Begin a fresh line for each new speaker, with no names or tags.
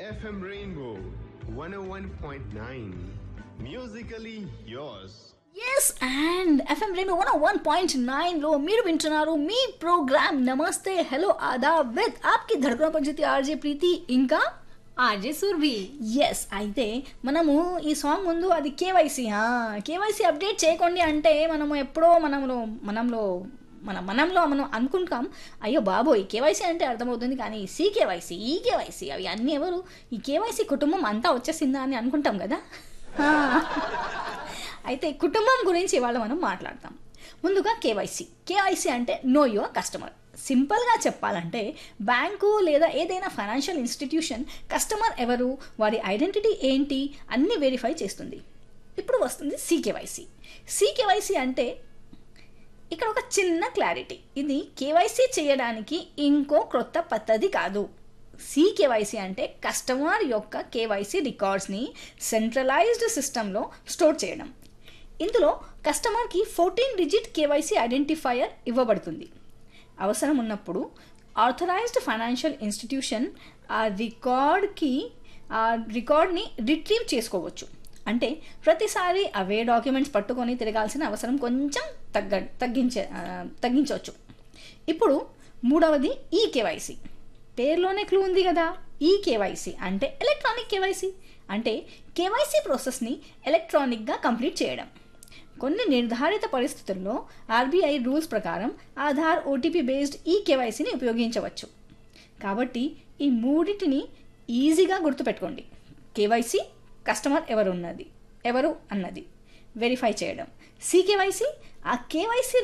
FM Rainbow 101.9. Musically yours.
ఎస్ అండ్ FM రేమి వన్ వన్ పాయింట్ నైన్లో మీరు వింటున్నారు మీ ప్రోగ్రామ్ నమస్తే హలో ఆదా విత్ ఆప్కి ధడకన పంచాయతీ ఆర్జే ప్రీతి ఇంకా
ఆర్జే సుర్భి
ఎస్ అయితే మనము ఈ సాంగ్ ముందు అది కేవైసీ కేవైసీ అప్డేట్ చేయకండి అంటే మనము ఎప్పుడో మనంలో మనంలో మన మనంలో మనం అనుకుంటాం అయ్యో బాబోయ్ కేవైసీ అంటే అర్థమవుతుంది కానీ సి కేవైసీ ఈ కేవైసీ అవి అన్నీ ఎవరు ఈ కేవైసీ కుటుంబం అంతా వచ్చేసిందా అని అనుకుంటాం కదా ఆ. అయితే కుటుంబం గురించి ఇవాళ మనం మాట్లాడతాం ముందుగా కేవైసీ కేవైసీ అంటే నో యువర్ కస్టమర్ సింపుల్గా చెప్పాలంటే బ్యాంకు లేదా ఏదైనా ఫైనాన్షియల్ ఇన్స్టిట్యూషన్ కస్టమర్ ఎవరు వారి ఐడెంటిటీ ఏంటి అన్నీ వెరిఫై చేస్తుంది ఇప్పుడు వస్తుంది సీకేవైసీ సీకేవైసీ అంటే ఇక్కడ ఒక చిన్న క్లారిటీ ఇది కేవైసీ చేయడానికి ఇంకో క్రొత్త పద్ధతి కాదు కేవైసీ అంటే కస్టమర్ యొక్క కేవైసీ రికార్డ్స్ని సెంట్రలైజ్డ్ సిస్టంలో స్టోర్ చేయడం ఇందులో కస్టమర్కి ఫోర్టీన్ డిజిట్ కేవైసీ ఐడెంటిఫైయర్ ఇవ్వబడుతుంది అవసరం ఉన్నప్పుడు ఆథరైజ్డ్ ఫైనాన్షియల్ ఇన్స్టిట్యూషన్ ఆ రికార్డ్కి ఆ రికార్డ్ని రిట్రీవ్ చేసుకోవచ్చు అంటే ప్రతిసారి అవే డాక్యుమెంట్స్ పట్టుకొని తిరగాల్సిన అవసరం కొంచెం తగ్గ తగ్గించే ఆ, తగ్గించవచ్చు ఇప్పుడు మూడవది ఈ కేవైసీ పేరులోనే క్లూ ఉంది కదా ఈ కేవైసీ అంటే ఎలక్ట్రానిక్ కేవైసీ అంటే కేవైసీ ప్రాసెస్ని ఎలక్ట్రానిక్గా కంప్లీట్ చేయడం కొన్ని నిర్ధారిత పరిస్థితుల్లో ఆర్బీఐ రూల్స్ ప్రకారం ఆధార్ ఓటీపీ బేస్డ్ ఈ కేవైసీని ఉపయోగించవచ్చు కాబట్టి ఈ మూడింటిని ఈజీగా గుర్తుపెట్టుకోండి కేవైసీ కస్టమర్ ఎవరు ఉన్నది ఎవరు అన్నది వెరిఫై చేయడం సి కేవైసీ ఆ కేవైసీ